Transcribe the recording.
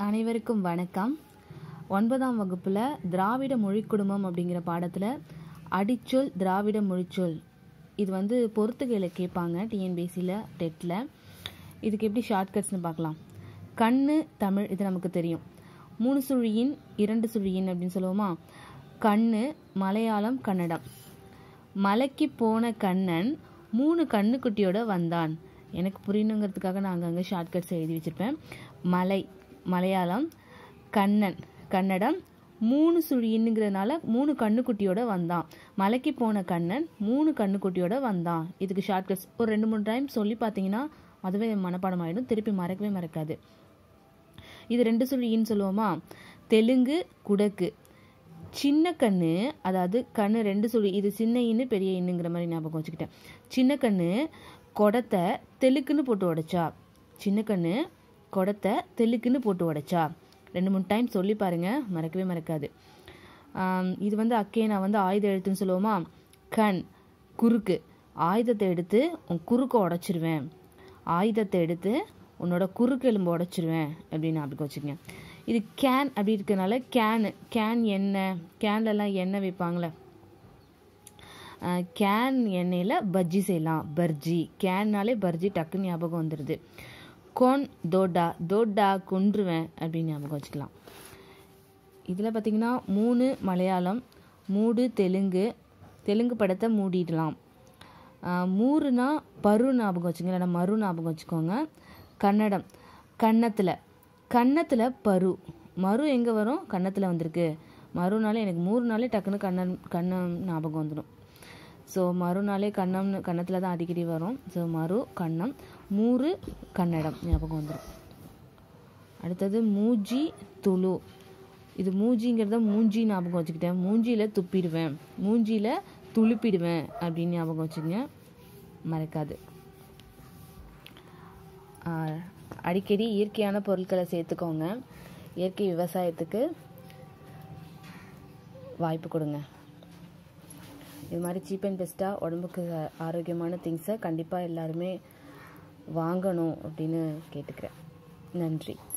அனைவருக்கும் வணக்கம் ஒன்பதாம் வகுப்பில் திராவிட மொழிக் குடும்பம் அப்படிங்கிற பாடத்தில் அடிச்சொல் திராவிட மொழிச்சொல் இது வந்து பொறுத்துகையில் கேட்பாங்க டிஎன்பிஎஸ்சியில் டெட்டில் இதுக்கு எப்படி ஷார்ட்கட்ஸ்னு பார்க்கலாம் கண்ணு தமிழ் இது நமக்கு தெரியும் மூணு சுழியின் இரண்டு சுழியின் அப்படின்னு சொல்லுவோமா கண்ணு மலையாளம் கன்னடம் மலைக்கு போன கண்ணன் மூணு கண்ணுக்குட்டியோட வந்தான் எனக்கு புரியணுங்கிறதுக்காக நான் அங்கங்கே ஷார்ட்கட்ஸ் எழுதி வச்சுருப்பேன் மலை மலையாளம் கண்ணன் கன்னடம் மூணு சுழின்னுங்கிறதுனால மூணு கண்ணுக்குட்டியோட வந்தான் மலைக்கு போன கண்ணன் மூணு கண்ணுக்குட்டியோட வந்தான் இதுக்கு ஷார்ட்கட்ஸ் ஒரு ரெண்டு மூணு டைம் சொல்லி பார்த்தீங்கன்னா அதுவே மனப்பாடம் ஆகிடும் திருப்பி மறக்கவே மறக்காது இது ரெண்டு சுழின்னு சொல்லுவோமா தெலுங்கு குடக்கு சின்ன கண்ணு அதாவது கண்ணு ரெண்டு சுழி இது சின்ன இன்னு பெரிய இன்னுங்கிற மாதிரி ஞாபகம் வச்சுக்கிட்டேன் சின்ன கண்ணு குடத்தை தெலுக்குன்னு போட்டு உடைச்சா சின்ன கண்ணு குடத்தை தெலுக்குன்னு போட்டு உடைச்சா ரெண்டு மூணு டைம் சொல்லி பாருங்க மறக்கவே மறக்காது ஆம், இது வந்து அக்கே நான் வந்து ஆயுத எழுத்துன்னு சொல்லுவோமா கண் குறுக்கு ஆயுதத்தை எடுத்து உன் குறுக்க உடைச்சிருவேன் ஆயுதத்தை எடுத்து உன்னோட குறுக்கு எலும்பு உடைச்சிருவேன் அப்படின்னு ஞாபகம் வச்சுக்கங்க இது கேன் அப்படி இருக்கனால கேனு கேன் எண்ணெய் கேன்லலாம் எண்ணெய் வைப்பாங்களே கேன் எண்ணெயில் பஜ்ஜி செய்யலாம் பர்ஜி கேன்னாலே பர்ஜி டக்குன்னு ஞாபகம் வந்துடுது கோன் தோட்டா தோட்டா கொன்றுவேன் அப்படின்னு ஞாபகம் வச்சுக்கலாம் இதில் பார்த்தீங்கன்னா மூணு மலையாளம் மூடு தெலுங்கு தெலுங்கு படத்தை மூடிடலாம் ஆஹ் மூருனா பரு ஞாபகம் வச்சுங்க இல்லைன்னா மறு ஞாபகம் வச்சுக்கோங்க கன்னடம் கன்னத்தில் கன்னத்தில் பரு மறு எங்கே வரும் கன்னத்தில் வந்திருக்கு மறுநாளே எனக்கு மூணு நாளே டக்குன்னு கண்ணன் கண்ணம் ஞாபகம் வந்துடும் ஸோ மறுநாளே கண்ணம் கன்னத்தில் தான் அடிக்கடி வரும் ஸோ மறு கண்ணம் மூறு கன்னடம் ஞாபகம் வந்துடும் அடுத்தது மூஜி துளு இது மூஜிங்கிறத மூஞ்சி ஞாபகம் வச்சுக்கிட்டேன் மூஞ்சியில் துப்பிடுவேன் மூஞ்சியில் துளுப்பிடுவேன் அப்படின்னு ஞாபகம் வச்சுக்கங்க மறக்காது ஆஹ், அடிக்கடி இயற்கையான பொருட்களை சேர்த்துக்கோங்க இயற்கை விவசாயத்துக்கு வாய்ப்பு கொடுங்க இது மாதிரி சீப் அண்ட் பெஸ்ட்டாக உடம்புக்கு ஆரோக்கியமான திங்ஸை கண்டிப்பாக எல்லாருமே வாங்கணும் அப்படின்னு கேட்டுக்கிறேன் நன்றி